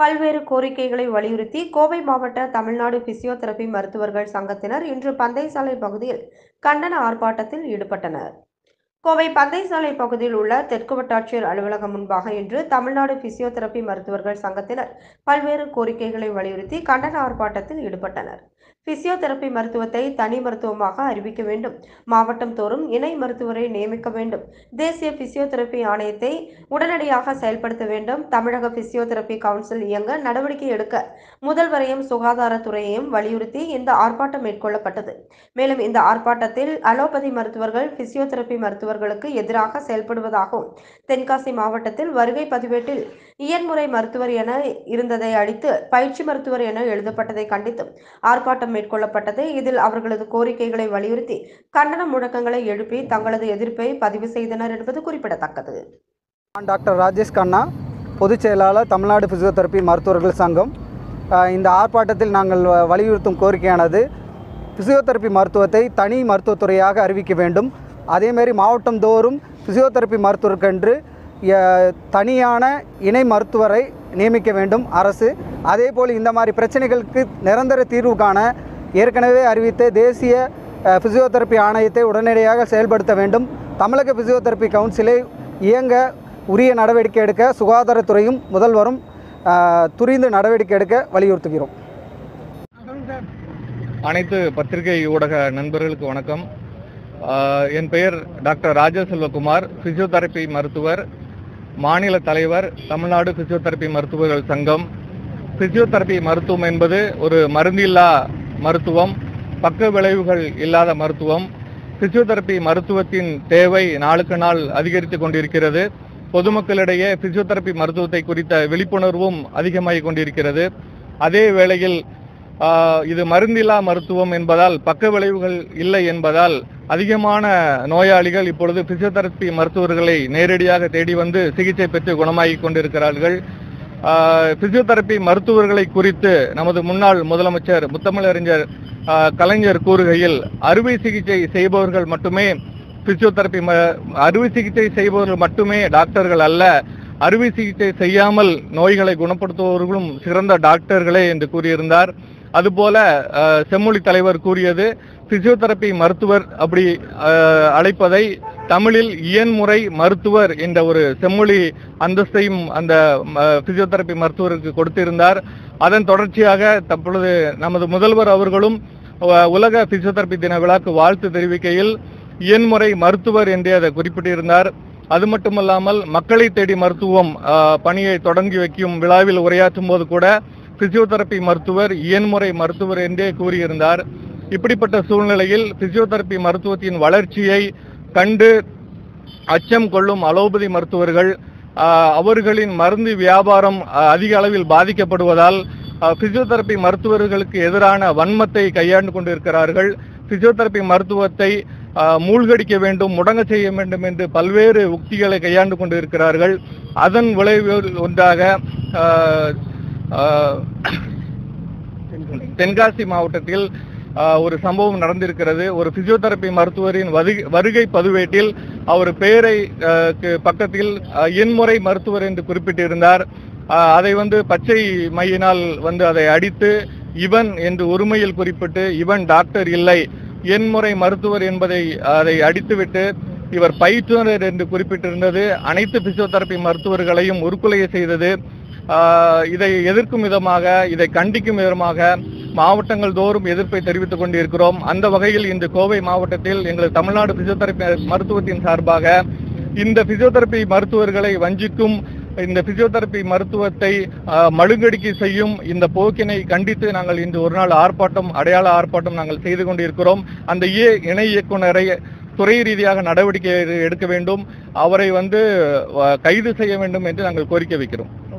பல்வேறு கோரிக்கைகளை வலியுறுத்தி கோவை மாவட்ட தமிழ்நாடு பிசியோதெரபி மருத்துவர்கள் சங்கத்தினர் இன்று பந்தைசாலை பகுதியில் கண்டன ஆர்ப்பாட்டத்தில் ஈடுபட்டனர் கோவை பந்தைசாலை பகுதியில் உள்ள தெற்கு வட்டாட்சியர் அலுவலகம் முன்பாக இன்று தமிழ்நாடு பிசியோதெரபி மருத்துவர்கள் சங்கத்தினர் பல்வேறு கோரிக்கைகளை வலியுறுத்தி கண்டன ஆர்ப்பாட்டத்தில் ஈடுபட்டனர் பிசியோதெரபி மருத்துவத்தை தனி மருத்துவமாக அறிவிக்க வேண்டும் மாவட்டம் தோறும் இணை மருத்துவரை நியமிக்க வேண்டும் தேசிய பிசியோதெரபி ஆணையத்தை உடனடியாக செயல்படுத்த வேண்டும் தமிழக பிசியோதெரபி கவுன்சில் இயங்க நடவடிக்கை எடுக்க முதல்வரையும் சுகாதாரத்துறையையும் வலியுறுத்தி இந்த ஆர்ப்பாட்டம் மேற்கொள்ளப்பட்டது மேலும் இந்த ஆர்ப்பாட்டத்தில் அலோபதி மருத்துவர்கள் பிசியோதெரபி மருத்துவர்களுக்கு எதிராக செயல்படுவதாகவும் தென்காசி மாவட்டத்தில் வருகை பதிவேட்டில் இயன்முறை மருத்துவர் என இருந்ததை அடித்து பயிற்சி மருத்துவர் என எழுதப்பட்டதை கண்டித்தும் ஆர்ப்பாட்டம் மேற்கொள்ளப்பட்டது இதில் அவர்களது கோரிக்கைகளை வலியுறுத்தி கண்டன முழக்கங்களை எழுப்பி தங்களது எதிர்ப்பை பதிவு செய்தனர் என்பது குறிப்பிடத்தக்கது நான் டாக்டர் ராஜேஷ் கண்ணா பொதுச் செயலாளர் தமிழ்நாடு பிசியோதெரபி மருத்துவர்கள் சங்கம் அஹ் இந்த ஆர்ப்பாட்டத்தில் நாங்கள் வ- வலியுறுத்தும் கோரிக்கையானது பிசியோதெரபி மருத்துவத்தை தனி மருத்துவத்துறையாக அறிவிக்க வேண்டும் அதேமாரி மாவட்டம் தோறும் பிசியோதெரபி மருத்துவருக்கென்று அஹ், தனியான இணை மருத்துவரை நியமிக்க வேண்டும் அரசு அதேபோல் இந்த மாதிரி பிரச்சனைகளுக்கு நிரந்தர தீர்வு காண ஏற்கனவே அறிவித்த தேசிய அஹ், பிசியோதெரபி ஆணையத்தை உடனடியாக செயல்படுத்த வேண்டும் தமிழக பிசியோதெரபி கவுன்சிலை இயங்க உரிய நடவடிக்கை எடுக்க சுகாதாரத்துறையும் முதல்வரும் அஹ், துரிந்து நடவடிக்கை எடுக்க வலியுறுத்துகிறோம் அனைத்து பத்திரிகை ஊடக நண்பர்களுக்கு வணக்கம் ஆஹ் என் பெயர் டாக்டர் ராஜசெல்வகுமார் பிசியோதெரபி மருத்துவர் மாநில தலைவர் தமிழ்நாடு பிசியோதெரபி மருத்துவர்கள் சங்கம் பிசியோதெரபி மருத்துவம் என்பது ஒரு மருந்தில்லா மருத்துவம் பக்க விளைவுகள் இல்லாத மருத்துவம் பிசியோதெரபி மருத்துவத்தின் தேவை நாளுக்கு நாள் அதிகரித்து கொண்டிருக்கிறது பொதுமக்களிடையே பிசியோதெரபி மருத்துவத்தை குறித்த விழிப்புணர்வும் அதிகமாகிக் கொண்டிருக்கிறது அதே வேளையில் ஆஹ், இது மருந்தில்லா மருத்துவம் என்பதால் பக்க விளைவுகள் இல்லை என்பதால் அதிகமான நோயாளிகள் இப்பொழுது பிசியோதெரபி மருத்துவர்களை நேரடியாக தேடி வந்து சிகிச்சை பெற்று குணமாகிக் கொண்டிருக்கிறார்கள் ஆஹ், பிசியோதெரபி மருத்துவர்களை குறித்து நமது முன்னாள் முதலமைச்சர் முத்தமிழறிஞர் ஆஹ், கலைஞர் கூறுகையில் அறுவை சிகிச்சை செய்பவர்கள் மட்டுமே பிசியோதெரபி ம- அறுவை சிகிச்சை செய்பவர்கள் மட்டுமே டாக்டர்கள் அல்ல அறுவை சிகிச்சை செய்யாமல் நோய்களை குணப்படுத்துபவர்களும் சிறந்த டாக்டர்களே என்று கூறியிருந்தார் அதுபோல அஹ், செம்மொழி தலைவர் கூறியது பிசியோதெரபி மருத்துவர் அப்படி அஹ், அழைப்பதை தமிழில் இயன்முறை மருத்துவர் என்ற ஒரு செம்மொழி அந்தஸ்தையும் அந்த அஹ், பிசியோதெரபி மருத்துவருக்கு கொடுத்திருந்தார் அதன் தொடர்ச்சியாக தற்பொழுது நமது முதல்வர் அவர்களும் அஹ், உலக பிசியோதெரபி தின விழாக்கு வாழ்த்து தெரிவிக்கையில் இயன்முறை மருத்துவர் என்றே அதை குறிப்பிட்டிருந்தார் அது மட்டுமல்லாமல் மக்களை தேடி மருத்துவம் ஆஹ், பணியை தொடங்கி வைக்கும் விழாவில் உரையாற்றும் போது கூட பிசியோதெரபி மருத்துவர் இயன்முறை மருத்துவர் என்றே கூறியிருந்தார் இப்படிப்பட்ட சூழ்நிலையில் பிசியோதெரபி மருத்துவத்தின் வளர்ச்சியை கண்டு அச்சம் கொள்ளும் அலோபதி மருத்துவர்கள் ஆஹ், அவர்களின் மருந்து வியாபாரம் ஆஹ், அதிக அளவில் பாதிக்கப்படுவதால் ஆஹ், பிசியோதெரபி மருத்துவர்களுக்கு எதிரான வன்மத்தை கையாண்டு கொண்டிருக்கிறார்கள் பிசியோதெரபி மருத்துவத்தை ஆஹ், மூழ்கடிக்க வேண்டும் முடங்க செய்ய வேண்டும் என்று பல்வேறு உக்திகளை கையாண்டு கொண்டிருக்கிறார்கள் அதன் விளைவு ஒன்றாக ஆஹ், ஆஹ், தென்காசி மாவட்டத்தில் ஆஹ், ஒரு சம்பவம் நடந்திருக்கிறது ஒரு பிசியோதெரபி மருத்துவரின் வருகை- வருகை பதிவேட்டில் அவர் பெயரை ஆஹ், க்கு பக்கத்தில் ஆஹ், எண்முறை மருத்துவர் என்று குறிப்பிட்டிருந்தார் ஆஹ், அதை வந்து பச்சை மையினால் வந்து அதை அடித்து இவன் என்று ஒருமையில் குறிப்பிட்டு இவன் டாக்டர் இல்லை எண்முறை மருத்துவர் என்பதை அதை அடித்துவிட்டு இவர் பயிற்றுனர் என்று குறிப்பிட்டிருந்தது அனைத்து பிசியோதெரபி மருத்துவர்களையும் உருக்குலைய செய்தது ஆஹ் இதை எதிர்க்கும் விதமாக இதை கண்டிக்கும் விதமாக மாவட்டங்கள் தோறும் எதிர்ப்பை தெரிவித்துக் கொண்டிருக்கிறோம் அந்த வகையில் இந்த கோவை மாவட்டத்தில் எங்கள் தமிழ்நாடு பிசியோதெரபி மருத்துவத்தின் சார்பாக இந்த பிசியோதெரபி மருத்துவர்களை வஞ்சிக்கும் இந்த பிசியோதெரபி மருத்துவத்தை ஆஹ், மழுங்கடிக்க செய்யும் இந்த போக்கினை கண்டித்து நாங்கள் இன்று ஒரு நாள் ஆர்ப்பாட்டம் அடையாள ஆர்ப்பாட்டம் நாங்கள் செய்து கொண்டிருக்கிறோம் அந்த இய இணை இயக்குனரை துறை ரீதியாக நடவடிக்கை எடுக்க வேண்டும் அவரை வந்து ஆஹ், கைது செய்ய வேண்டும் என்று நாங்கள் கோரிக்கை வைக்கிறோம்